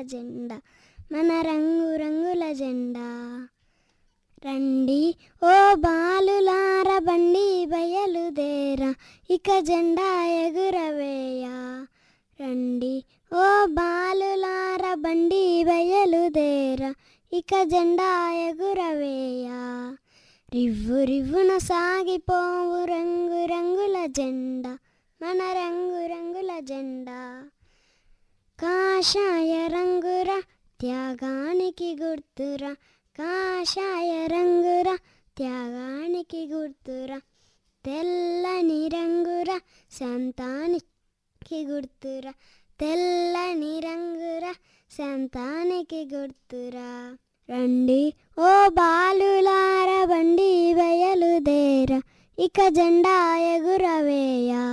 జెండా మన రంగు రంగుల జెండా రండి ఓ బాలులార బండి బయలుదేరా ఇక జెండా ఎగురవేయ రండి ఓ బాలులార బండి బయలుదేరా ఇక జెండా ఎగురవేయ రివ్వు రివ్వున సాగిపోవు రంగు రంగుల జెండా మన రంగు రంగుల జెండా కాషాయ రంగురా త్యాగానికి గుర్తురా కాషాయ రంగురా త్యాగానికి గుర్తురా తెల్లని రంగురా శాంతానికి గుర్తురా తెల్లని రంగురా శాంతానికి గుర్తురా రండి ఓ బాలులార బండి బయలుదేరా ఇక జెండా ఎగురవేయా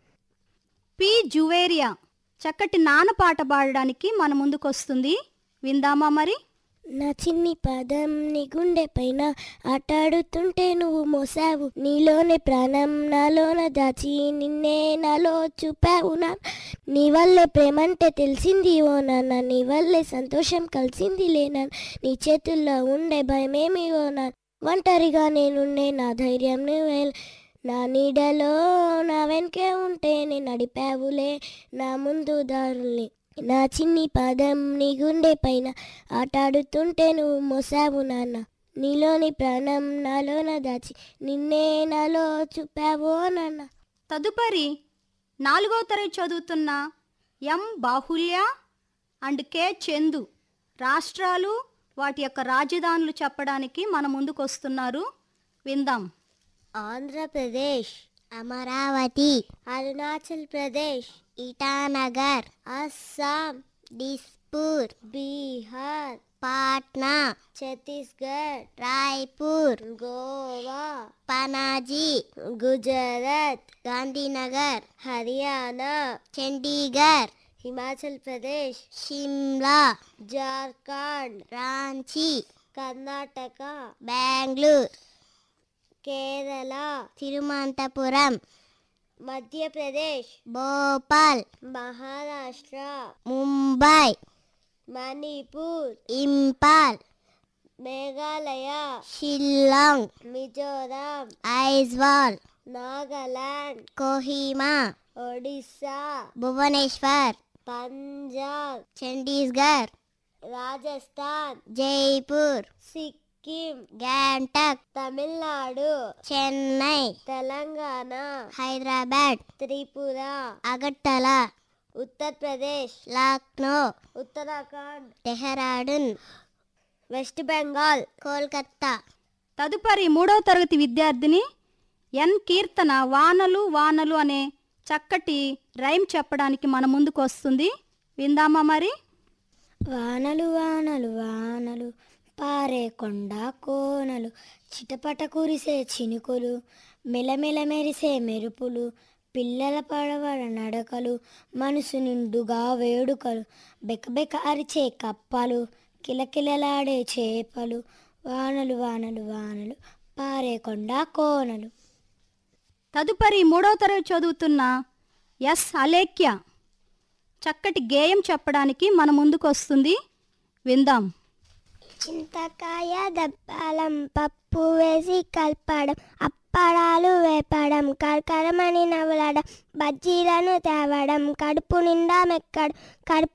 పి జువేరియా చక్కటి నాన్న పాట పాడడానికి మన ముందుకొస్తుంది విందామా మరి నా చిన్ని పదం నీ గుండె పైన ఆటాడుతుంటే నువ్వు మోసావు నీలోనే ప్రాణం నాలోన దాచి నిన్నే నాలో చూపావు నా నీ వల్లే ప్రేమంటే తెలిసింది ఓ నాన్న నీ వల్లే సంతోషం కలిసింది లేనా నీ చేతుల్లో ఉండే భయమేమి ఓ నా ఒంటరిగా నేనుండే నా ధైర్యం నువ్వే నా నీడలో నా వెనకే ఉంటే నేను నడిపావులే నా ముందు దారుల్ని నా చిన్ని పాదం నీ గుండె పైన ఆటాడుతుంటే నువ్వు మోసావు నాన్న నీలోని ప్రాణం నాలోన దాచి నిన్నే నాలో చూపావో నాన్న తదుపరి నాలుగో తరగతి చదువుతున్న M Bahulya and K Chandu రాష్ట్రాలు వాటి యొక్క రాజధానులు చెప్పడానికి మన ముందుకొస్తున్నారు విందాం ఆంధ్రప్రదేశ్ అమరావతి అరుణాచల్ ప్రదేశ్ ఇటానగర్ అస్సాం డిస్పూర్ బీహార్ పాట్నా ఛత్తీస్గఢ్ రాయ్పూర్ గోవా పనాజీ గుజరాత్ గాంధీనగర్ హర్యానా చండీగఢ్ హిమాచల్ ప్రదేశ్ షిమ్లా జార్ఖండ్ రాంచీ కర్ణాటక బెంగళూరు కేరళ తిరువనంతపురం మధ్యప్రదేశ్ భోపాల్ మహారాష్ట్ర ముంబై మణిపూర్ ఇంపాల్ మేఘాలయ షిల్లాంగ్ మిజోరాం ఐజ్వాల్ నాగాలాండ్ కోహిమా ఒడిస్సా భువనేశ్వర్ పంజాబ్ చండీస్గఢ్ రాజస్థాన్ జైపూర్ సిక్కిం గ్యాంటక్ తమిళనాడు చెన్నై తెలంగాణ హైదరాబాద్ త్రిపుర అగర్తల ఉత్తరప్రదేశ్ లక్నో ఉత్తరాఖండ్ డెహ్రాడూన్ వెస్ట్ బెంగాల్ కోల్కత్తా తదుపరి మూడవ తరగతి విద్యార్థిని ఎన్ కీర్తన వానలు వానలు అనే చక్కటి రైమ్ చెప్పడానికి మన ముందుకు వస్తుంది విందామా మరి వానలు వానలు వానలు పారే కొండ కోనలు చిటపట కురిసే చినుకులు మెలమెల మెరిసే మెరుపులు పిల్లల పడవడ నడకలు మనసు నిండుగా వేడుకలు బెకబెక అరిచే కప్పలు కిలకిలలాడే చేపలు వానలు వానలు వానలు పారే కొండ కోనలు తదుపరి మూడవ తరగతి చదువుతున్న ఎస్ అలేఖ్య చక్కటి గేయం చెప్పడానికి మన ముందుకు వస్తుంది విందాం చింతకాయ దప్పాలం పప్పు వేసి కలపడం అప్పడాలు వేపడం కరకరమని నవ్వలడం బజ్జీలను తేవడం కడుపు నిండా మెక్కడం కడుపు